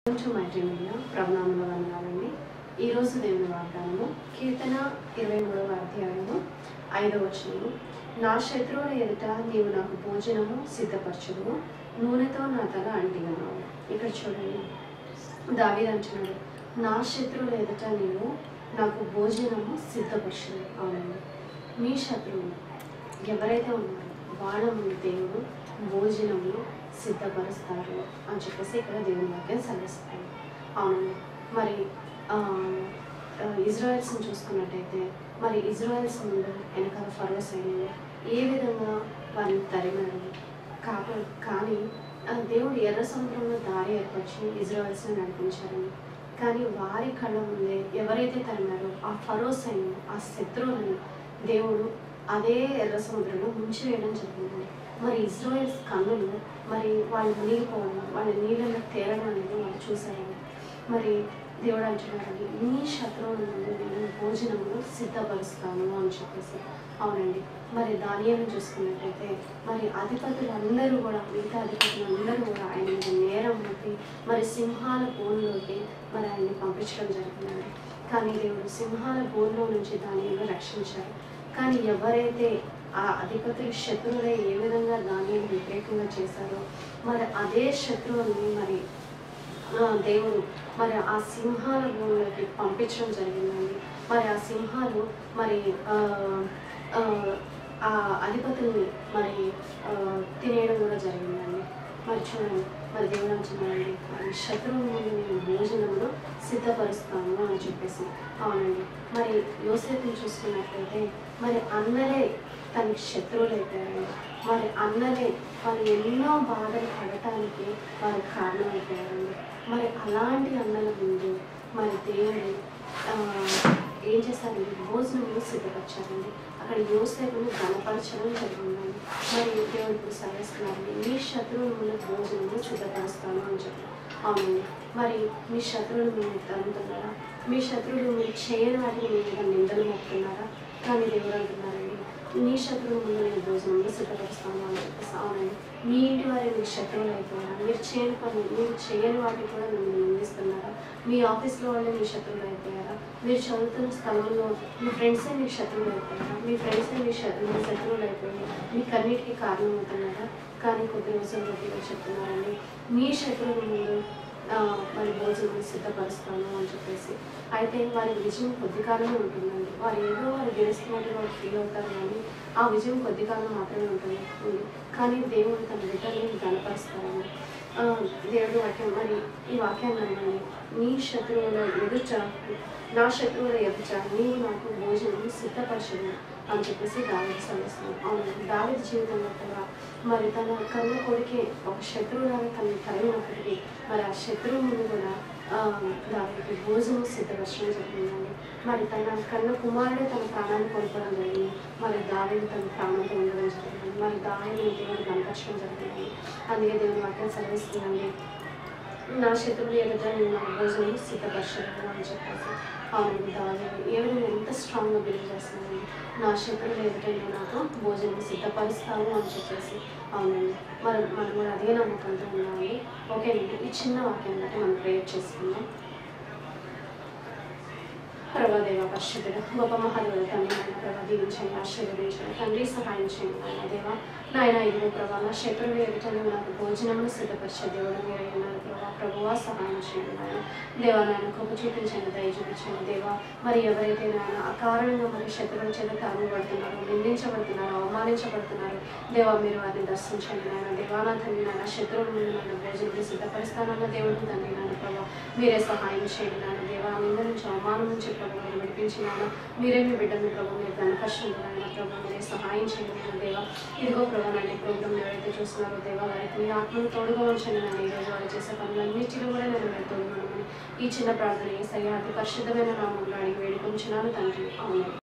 కొంచెం మైత్రిమీడియా ప్రభునామంలో వందనాలండి ఈరోజు దేవుని వాగ్దానము కీర్తన ఇరవై మూడవ అధ్యాయము ఐదవ వచనము నా శత్రువుల ఎదుట నీవు నాకు భోజనము సిద్ధపరచుదువు నూనెతో నా తల అంటిగన్నావు ఇక్కడ చూడండి దావీదు అంటున్నాడు నా శత్రువుల ఎదుట నీవు నాకు భోజనము సిద్ధపరచుదు అవునండి మీ శత్రువులు ఎవరైతే ఉన్నారో వాళ్ళ ముందు దేవుడు భోజనము సిద్ధపరుస్తారు అని చెప్పేసి ఇక్కడ దేవుని వాక్యం సెలవిస్తాడు అవునండి మరి ఆ, ఆ, ఇజ్రాయెల్స్ని చూసుకున్నట్టయితే మరి ఇజ్రాయెల్స్ ముందు వెనకాల ఫరో సైన్యం ఏ విధంగా వారిని తరిమారు కాక కానీ ఆ, దేవుడు ఎర్ర సముద్రంలో దారి ఏర్పరిచి ఇజ్రాయెల్స్ని నడిపించారని కానీ వారి కళ్ళ ముందే ఎవరైతే తరిమారో ఆ ఫరో సైన్యం ఆ శత్రువులను దేవుడు అదే ఎర్ర సముద్రంలో ముంచివేయడం జరిగింది మరి ఇజ్రాయెల్స్ కన్నులు మరి వాళ్ళు మునిగిపోవడం వాళ్ళ నీళ్ళలో తేరడం అనేది వాళ్ళు చూశారండి మరి దేవుడు అంటున్నారండి నీ శత్రువుల ముందు నేను భోజనము సిద్ధపరుస్తాను అని చెప్పేసి అవునండి మరి దానియాలను చూసుకున్నట్టయితే మరి అధిపతులు అందరూ కూడా మిగతా అధిపతులు అందరూ కూడా ఆయన మీద నేరం మోపి మరి సింహాల బోన్లోకి మరి ఆయన్ని పంపించడం జరిగిందండి కానీ దేవుడు సింహాల బోన్లో నుంచి దానిని రక్షించారు కానీ ఎవరైతే ఆ అధిపతులు శత్రువులే ఏ విధంగా దానిని వ్యతిరేకంగా చేశారో మరి అదే శత్రువుల్ని మరి ఆ, దేవుడు మరి ఆ సింహాల భూమిలోకి పంపించడం జరిగిందండి మరి ఆ సింహాలు మరి ఆ, ఆ, ఆ అధిపతుల్ని మరి ఆ, తినేయడం కూడా జరిగిందండి మరి చూడండి మరి దేవుడు అంటున్నాడండి మరి శత్రువు ముందు నేను భోజనమును సిద్ధపరుస్తాను అని చెప్పేసి అవునండి మరి యోసేపుని చూసుకున్నట్లయితే మరి అన్నలే తనకి శత్రువులు అయిపోయారు మరి అన్నలే వారు ఎన్నో బాధలు పడటానికి వారు కారణమైపోయారండి మరి అలాంటి అన్నల ముందు మరి దేవుడు ఆ, ఏం చేశారండి భోజనము సిద్ధపరిచారండి అక్కడ యోసేపును గణపరచడం జరిగిందండి మరి దేవుడు ఇప్పుడు సర్వేస్తున్నారండి మీ శత్రువుల ముందు భోజనము సిద్ధపరుస్తాను అని చెప్పారు అవునండి మరి మీ శత్రువులు మీరు తరుముతున్నారా మీ శత్రువులు మీరు చేయని వాటిని మీ మీద నిందలు మోపుతున్నారా కానీ దేవుడు అంటున్నారండి నీ శత్రువుల ముందు నేను భోజనంలో సిద్ధపరుస్తాను అని చెప్పేసి అవునండి మీ ఇంటి వారి మీకు శత్రువులు అయిపోయారా మీరు చేయని పని మీరు చేయని వాటిని కూడా మిమ్మల్ని నిందిస్తున్నారా మీ ఆఫీస్లో వాళ్ళే మీ శత్రువులు అయిపోయారా మీరు చదువుతున్న స్థలంలో మీ ఫ్రెండ్సే మీకు శత్రువులు అయిపోయారా మీ ఫ్రెండ్సే మీ శ- మీ శత్రువులు అయిపోయారు మీకు అన్నిటికీ కారణం అవుతున్నారా కానీ కొద్ది రోజులు బట్టి చెప్తున్నారండి మీ శత్రువుల ముందు ఆ, మరి భోజనం సిద్ధపరుస్తాను అని చెప్పేసి అయితే వారి విజయం కొద్ది కాలమే ఉంటుందండి వారు ఏదో వారు గెలుస్తున్నట్టు వారు ఫీల్ అవుతారు కానీ ఆ విజయం కొద్ది కాలం మాత్రమే ఉంటుంది ఉంది. కానీ దేవుడు తన బిడ్డల్ని గనపరుస్తారండి ఆ, దేవుడు వాక్యం మరి ఈ వాక్యాన్ని నమ్మండి నీ శత్రువుల ఎదుట నా శత్రువుల ఎదుట నీవు నాకు భోజనం సిద్ధపరచదు అని చెప్పేసి దావిది సల్లిస్తున్నాడు అవును దావిది జీవితంలో కూడా మరి తన కన్న కొడుకే ఒక శత్రువులాగా తనని కలిగినప్పటికీ మరి ఆ శత్రువు ముందు కూడా ఆ, దావికి భోజనం సిద్ధపరచడం జరిగిందండి మరి తన కన్న కుమారుడే తన ప్రాణాన్ని కోల్పోవడం జరిగింది మరి దావిని తన ప్రాణంతో ఉండడం జరిగింది మరి దావిని దేవుడు కనపరచడం జరిగింది అందుకే దేవుని వాక్యం సెలవిస్తుందండి నా శత్రువులు ఎదుట నేను నా భోజనం సిద్ధపరచలేదు అని చెప్పేసి అవునండి దావేది ఏ విధంగా ఎంత స్ట్రాంగ్గా బిలీవ్ చేస్తున్నానండి నా శత్రువులు ఎదుట నేను నాకు భోజనం సిద్ధపరుస్తాను అని చెప్పేసి అవునండి మరి మనం కూడా అదే నమ్మకంతో ఉన్నామండి ఓకేనండి ఈ చిన్న వాక్యం బట్టి మనం ప్రేయర్ చేసుకుందాం ప్రభాదేవ పరిశుద్ధుడ గొప్ప మహాదేవుడు తండ్రి నాయన ప్రభా దీవించండి ఆశీర్వదించండి తండ్రి సహాయం చేయండి నాయన దేవ నాయన ఇదిగో ప్రభా నా శత్రువు ఎదుట నువ్వు నాకు భోజనమును సిద్ధపరిచే దేవుడు మీరు ఉన్నారు ప్రభా ప్రభువా సహాయం చేయండి నాయన దేవా నాయన కృప చూపించండి దయ చూపించండి దేవా మరి ఎవరైతే నాయన అకారణంగా మరి శత్రువుల చేత తాగబడుతున్నారో నిందించబడుతున్నారో అవమానించబడుతున్నారో దేవా మీరు వారిని దర్శించండి నాయన దేవా నా తండ్రి నాయన శత్రువుల ముందు నన్ను భోజనం సిద్ధపరుస్తానన్న దేవుడు తండ్రి నాయన ప్రభా మీరే సహాయం చేయండి నాయన దేవా నింద నుంచి అవమానం నుంచి ప్రభు నన్ను విడిపించినాను మీరే మీ బిడ్డను ప్రభు మీరు కనకష్టండి నాయన ప్రభు మీరే సహాయం చేయండి నాయన దేవా ఇదిగో ప్రభు నాయన ప్రోగ్రామ్ ఎవరైతే చూస్తున్నారో దేవా వారికి మీ ఆత్మను తోడుగా ఉంచండి నాయన ఈరోజు వాళ్ళు చేసే పనులన్నింటిలో కూడా నేను మీరు తోడుగా ఉండమని ఈ చిన్న ప్రార్థన ఏ అతి పరిశుద్ధమైన నామంలో అడిగి వేడుకొంచున్నాను తండ్రి అవును